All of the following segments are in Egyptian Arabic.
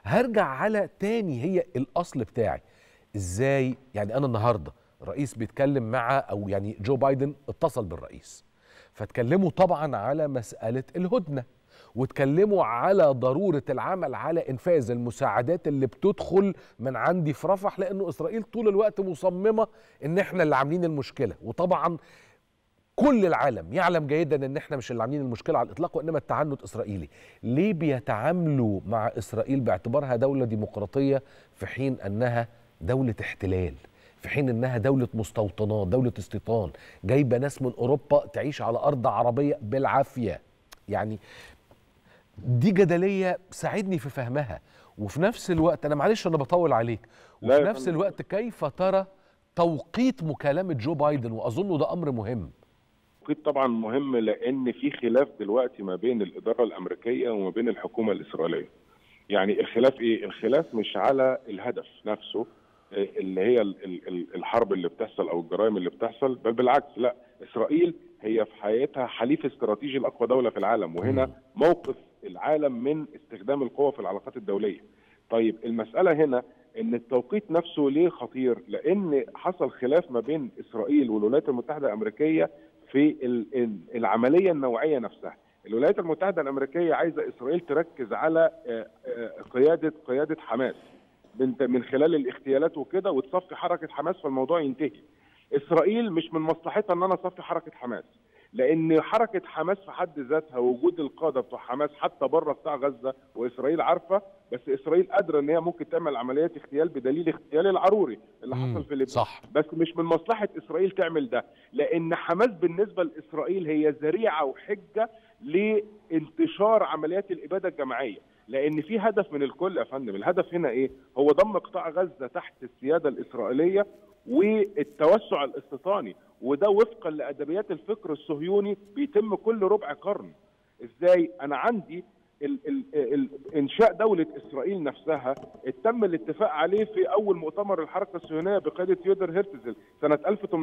هرجع على تاني هي الاصل بتاعي ازاي يعني انا النهارده رئيس بيتكلم مع او يعني جو بايدن اتصل بالرئيس فاتكلموا طبعا على مساله الهدنه واتكلموا على ضروره العمل على انفاذ المساعدات اللي بتدخل من عندي في رفح لانه اسرائيل طول الوقت مصممه ان احنا اللي عاملين المشكله وطبعا كل العالم يعلم جيدا ان احنا مش اللي عاملين المشكله على الاطلاق وانما التعنت اسرائيلي ليه بيتعاملوا مع اسرائيل باعتبارها دوله ديمقراطيه في حين انها دوله احتلال في حين انها دوله مستوطنات دوله استيطان جايبه ناس من اوروبا تعيش على ارض عربيه بالعافيه يعني دي جدليه ساعدني في فهمها وفي نفس الوقت انا معلش انا بطول عليك لا وفي يا نفس فندم. الوقت كيف ترى توقيت مكالمه جو بايدن واظن ده امر مهم توقيت طبعا مهم لان في خلاف دلوقتي ما بين الاداره الامريكيه وما بين الحكومه الاسرائيليه. يعني الخلاف ايه؟ الخلاف مش على الهدف نفسه آه، اللي هي ال- ال- ال- الحرب اللي بتحصل او الجرائم اللي بتحصل بل بالعكس لا اسرائيل هي في حياتها حليف استراتيجي لاقوى دوله في العالم وهنا مم. موقف العالم من استخدام القوه في العلاقات الدوليه. طيب المساله هنا ان التوقيت نفسه ليه خطير؟ لان حصل خلاف ما بين اسرائيل والولايات المتحده الامريكيه في ال- ال- العمليه النوعيه نفسها. الولايات المتحده الامريكيه عايزه اسرائيل تركز على آه، آه، قياده قياده حماس من من خلال الاغتيالات وكده وتصفي حركه حماس فالموضوع ينتهي. اسرائيل مش من مصلحتها ان انا اصفي حركه حماس لان حركه حماس في حد ذاتها وجود القاده بتوع حماس حتى بره بتاع غزه واسرائيل عارفه بس اسرائيل قادره ان هي ممكن تعمل عمليات اغتيال بدليل اغتيال العروري اللي مم، حصل في ليبيا صح بس مش من مصلحه اسرائيل تعمل ده لان حماس بالنسبه لاسرائيل هي ذريعه وحجه لانتشار عمليات الاباده الجماعيه لان في هدف من الكل يا فندم الهدف هنا ايه هو ضم قطاع غزه تحت السياده الاسرائيليه والتوسع الاستيطاني وده وفقا لادبيات الفكر الصهيوني بيتم كل ربع قرن ازاي انا عندي ال ال ال انشاء دوله اسرائيل نفسها تم الاتفاق عليه في اول مؤتمر الحركه الصهيونيه بقياده تيودر هيرتزل سنه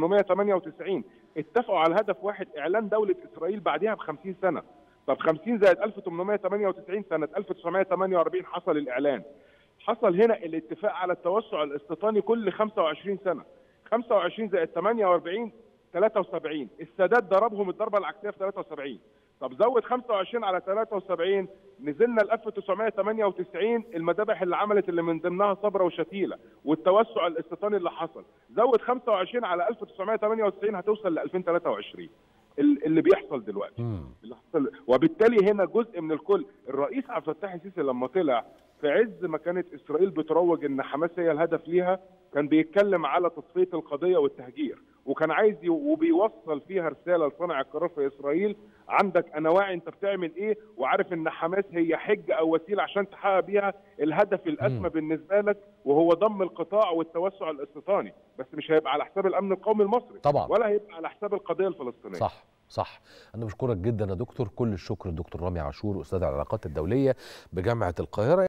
1898 اتفقوا على هدف واحد اعلان دوله اسرائيل بعدها ب 50 سنه طب 50 زائد 1898 سنه 1948 حصل الاعلان حصل هنا الاتفاق على التوسع الاستيطاني كل 25 سنه 25 زائد 48 73 السادات ضربهم الضربه العكسيه في 73 طب زود 25 على 73 نزلنا ل 1998 المذابح اللي عملت اللي من ضمنها صبرا وشتيله والتوسع الاستيطاني اللي حصل زود 25 على 1998 هتوصل ل 2023 ال- اللي بيحصل دلوقتي مم. اللي حصل وبالتالي هنا جزء من الكل الرئيس عبد الفتاح السيسي لما طلع في عز ما كانت اسرائيل بتروج ان حماس هي الهدف ليها كان بيتكلم على تصفيه القضيه والتهجير وكان عايز ي- وبيوصل فيها رساله لصانع القرار في اسرائيل عندك انا واعي انت بتعمل ايه وعارف ان حماس هي حجه او وسيله عشان تحقق بيها الهدف الاسمى مم. بالنسبه لك وهو ضم القطاع والتوسع الاستيطاني بس مش هيبقى على حساب الامن القومي المصري طبعا ولا هيبقى على حساب القضيه الفلسطينيه صح صح انا بشكرك جدا يا دكتور كل الشكر الدكتور رامي عاشور استاذ العلاقات الدوليه بجامعه القاهره